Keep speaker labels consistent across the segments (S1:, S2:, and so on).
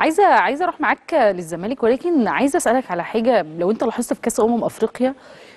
S1: عايزه عايزه اروح معاك للزمالك ولكن عايزه اسالك على حاجه لو انت لاحظت في كاس امم افريقيا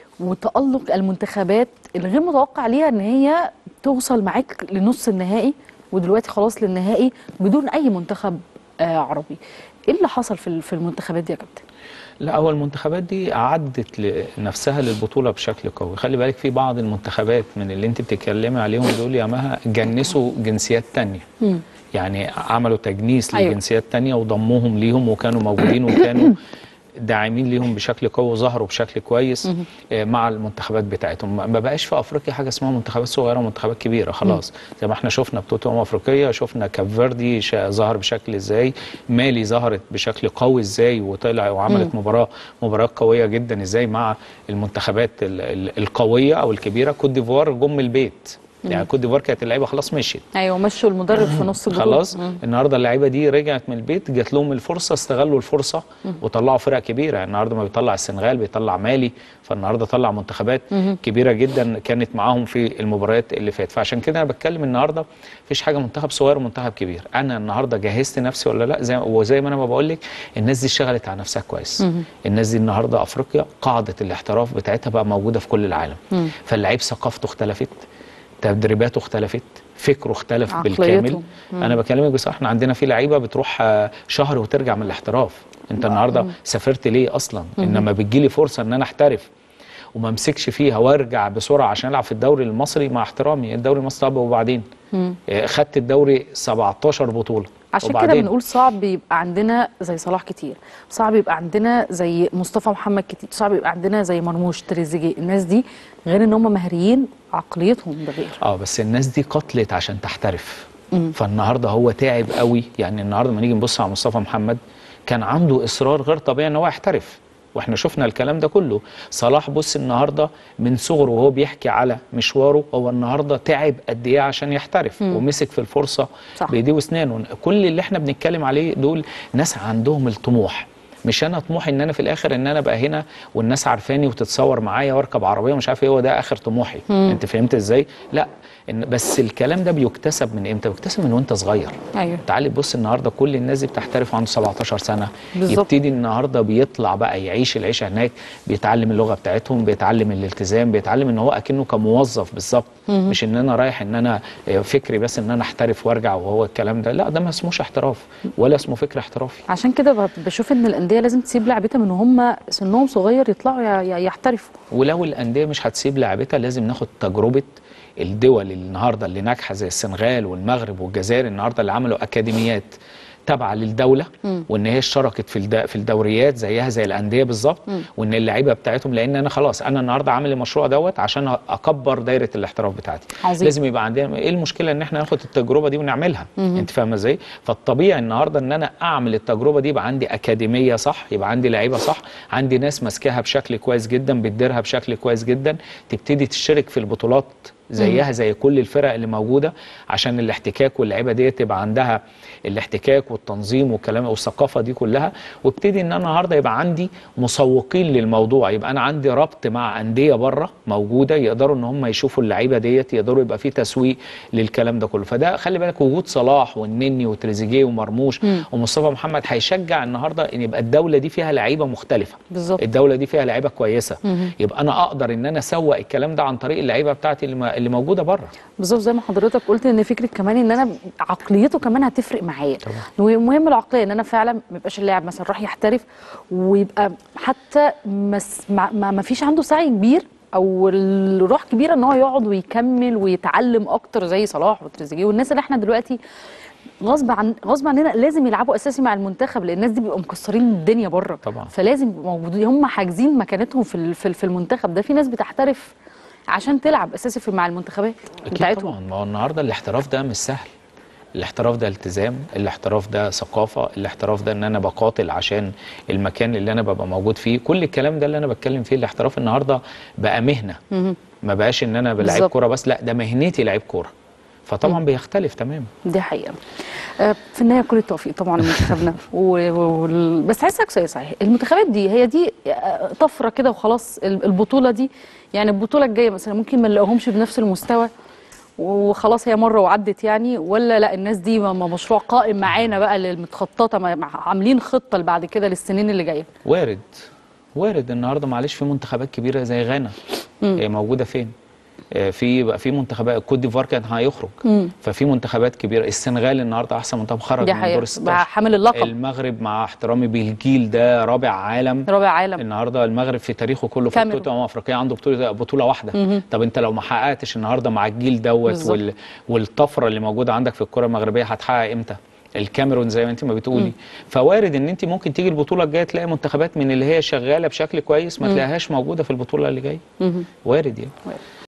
S1: وتالق المنتخبات الغير متوقع ليها ان هي توصل معاك لنص النهائي ودلوقتي خلاص للنهائي بدون اي منتخب آه عربي ايه اللي حصل في في المنتخبات دي يا كابتن
S2: لا هو المنتخبات دي أعدت لنفسها للبطولة بشكل قوي خلي بالك في بعض المنتخبات من اللي انت بتتكلمي عليهم دول يا مها جنسوا جنسيات تانية
S1: مم.
S2: يعني عملوا تجنيس
S1: أيوة.
S2: لجنسيات تانية وضموهم ليهم وكانوا موجودين وكانوا داعمين ليهم بشكل قوي وظهروا بشكل كويس آه، مع المنتخبات بتاعتهم ما ما بقاش في افريقيا حاجه اسمها منتخبات صغيره ومنتخبات كبيره خلاص زي ما احنا شفنا بطوله امم افريقيا شفنا كاب فيردي شا- ظهر بشكل ازاي مالي ظهرت بشكل قوي ازاي وطلع وعملت مباراه مباراه قويه جدا ازاي مع المنتخبات ال- ال- القويه او الكبيره كوت ديفوار جم البيت يعني كوت ديفوار كانت اللعيبه خلاص مشيت
S1: ايوه مشوا المدرب في نص البطوله
S2: خلاص
S1: مم.
S2: النهارده اللعيبه دي رجعت من البيت جات لهم الفرصه استغلوا الفرصه وطلعوا فرق كبيره النهارده ما بيطلع السنغال بيطلع مالي فالنهارده طلع منتخبات كبيره جدا كانت معاهم في المباريات اللي فاتت فعشان كده انا بتكلم النهارده مفيش حاجه منتخب صغير ومنتخب كبير انا النهارده جهزت نفسي ولا لا زي وزي ما انا ما بقول لك الناس دي اشتغلت على نفسها كويس الناس دي النهارده افريقيا قاعده الاحتراف بتاعتها بقى موجوده في كل العالم فاللعيب ثقافته اختلفت تدريباته اختلفت فكره اختلف
S1: عقليته.
S2: بالكامل انا بكلمك بصراحه احنا عندنا في لعيبه بتروح آه، شهر وترجع من الاحتراف انت النهارده سافرت ليه اصلا انما بتجيلي فرصه ان انا احترف وما امسكش فيها وارجع بسرعه عشان العب في الدوري المصري مع احترامي الدوري المصري طب وبعدين آه، خدت الدوري 17 بطوله
S1: عشان كده
S2: وبعدين؟
S1: بنقول صعب يبقى عندنا زي صلاح كتير صعب يبقى عندنا زي مصطفى محمد كتير صعب يبقى عندنا زي مرموش تريزيجيه الناس دي غير ان هم مهريين عقليتهم بغير
S2: اه بس الناس دي قتلت عشان تحترف فالنهارده هو تعب قوي يعني النهارده لما نيجي نبص على مصطفى محمد كان عنده اصرار غير طبيعي ان هو يحترف واحنا شفنا الكلام ده كله صلاح بص النهارده من صغره وهو بيحكي على مشواره هو النهارده تعب قد ايه عشان يحترف ومسك في الفرصه
S1: صح.
S2: بايديه واسنانه كل اللي احنا بنتكلم عليه دول ناس عندهم الطموح مش انا طموحي ان انا في الاخر ان انا ابقى هنا والناس عارفاني وتتصور معايا واركب عربيه ومش عارف ايه هو ده اخر طموحي انت فهمت ازاي لا إن بس الكلام ده بيكتسب من امتى بيكتسب من وانت صغير
S1: ايوه
S2: تعالي تبص النهارده كل الناس دي بتحترف عنده 17 سنه
S1: بالظبط.
S2: يبتدي النهارده بيطلع بقى يعيش العيشه هناك بيتعلم اللغه بتاعتهم بيتعلم الالتزام بيتعلم ان هو اكنه كموظف بالظبط مش ان انا رايح ان انا فكري بس ان انا احترف وارجع وهو الكلام ده لا ده ما اسموش احتراف ولا اسمه فكر احترافي
S1: عشان كده ب- بشوف ان الانديه لازم تسيب لعبتها من هم سنهم صغير يطلعوا ي- ي- يحترفوا
S2: ولو الانديه مش هتسيب لعبتها لازم ناخد تجربه الدول اللي النهارده اللي ناجحه زي السنغال والمغرب والجزائر النهارده اللي عملوا اكاديميات تابعه للدوله وان هي اشتركت في الد- في الدوريات زيها زي الانديه بالظبط وان اللعيبه بتاعتهم لان انا خلاص انا النهارده عامل المشروع دوت عشان اكبر دايره الاحتراف بتاعتي
S1: عظيم.
S2: لازم يبقى عندنا ايه المشكله ان احنا ناخد التجربه دي ونعملها انت فاهمه ازاي فالطبيعي النهارده ان انا اعمل التجربه دي يبقى عندي اكاديميه صح يبقى عندي لعيبه صح عندي ناس ماسكاها بشكل كويس جدا بتديرها بشكل كويس جدا تبتدي تشترك في البطولات زيها زي كل الفرق اللي موجوده عشان الاحتكاك واللعيبه دي تبقى عندها الاحتكاك والتنظيم والكلام والثقافه دي كلها وابتدي ان انا النهارده يبقى عندي مسوقين للموضوع يبقى انا عندي ربط مع انديه بره موجوده يقدروا ان هم يشوفوا اللعيبه ديت يقدروا يبقى في تسويق للكلام ده كله فده خلي بالك وجود صلاح والنني وتريزيجيه ومرموش ومصطفى محمد هيشجع النهارده ان يبقى الدوله دي فيها لعيبه مختلفه
S1: بالظبط.
S2: الدوله دي فيها لعيبه كويسه يبقى انا اقدر ان انا اسوق الكلام ده عن طريق اللعيبه بتاعتي اللي, ما- اللي موجوده بره
S1: بالظبط زي ما حضرتك قلت ان فكره كمان ان انا عقليته كمان هتفرق معايا
S2: طبعا.
S1: ومهم العقليه ان انا فعلا ما يبقاش اللاعب مثلا راح يحترف ويبقى حتى مس ما, ما ما فيش عنده سعي كبير او الروح كبيره ان هو يقعد ويكمل ويتعلم اكتر زي صلاح وتريزيجيه والناس اللي احنا دلوقتي غصب عن غصب عننا لازم يلعبوا اساسي مع المنتخب لان الناس دي بيبقوا مكسرين الدنيا بره
S2: طبعا.
S1: فلازم يبقوا موجودين هم حاجزين مكانتهم في ال- في ال- في المنتخب ده في ناس بتحترف عشان تلعب اساسي في مع المنتخبات
S2: اكيد
S1: بتاعتهم
S2: طبعا ما هو النهارده الاحتراف ده مش سهل الاحتراف ده التزام الاحتراف ده ثقافه الاحتراف ده ان انا بقاتل عشان المكان اللي انا ببقى موجود فيه كل الكلام ده اللي انا بتكلم فيه الاحتراف النهارده بقى مهنه ما بقاش ان انا بلعب
S1: بالظبط.
S2: كوره بس لا ده مهنتي لعيب كوره فطبعا بيختلف تماما
S1: دي حقيقة آه، في النهاية كل التوفيق طبعا لمنتخبنا و... و... وال- بس عايز اسالك سؤال صحيح المنتخبات دي هي دي آه، طفرة كده وخلاص ال- البطولة دي يعني البطولة الجاية مثلا ممكن ما نلاقيهمش بنفس المستوى وخلاص هي مره وعدت يعني ولا لا الناس دي م- م- مشروع قائم معانا بقى للمتخططه ما- مع- عاملين خطه اللي بعد كده للسنين اللي جايه
S2: وارد وارد النهارده معلش في منتخبات كبيره زي غانا هي موجوده فين آه، في بقى في منتخبات كوت ديفوار كان هيخرج ففي منتخبات كبيره السنغال النهارده احسن منتخب خرج
S1: دي
S2: من
S1: حقيقة.
S2: دور
S1: بقى
S2: 16
S1: حامل اللقب.
S2: المغرب مع احترامي بالجيل ده رابع عالم
S1: رابع عالم
S2: النهارده المغرب في تاريخه كله في
S1: كاميرون.
S2: بطوله امم افريقيه عنده بطوله بطوله واحده طب انت لو ما حققتش النهارده مع الجيل دوت
S1: بالظبط.
S2: وال... والطفره اللي موجوده عندك في الكره المغربيه هتحقق امتى الكاميرون زي ما انت ما بتقولي فوارد ان انت ممكن تيجي البطوله الجايه تلاقي منتخبات من اللي هي شغاله بشكل كويس ما تلاقيهاش موجوده في البطوله اللي جايه وارد يعني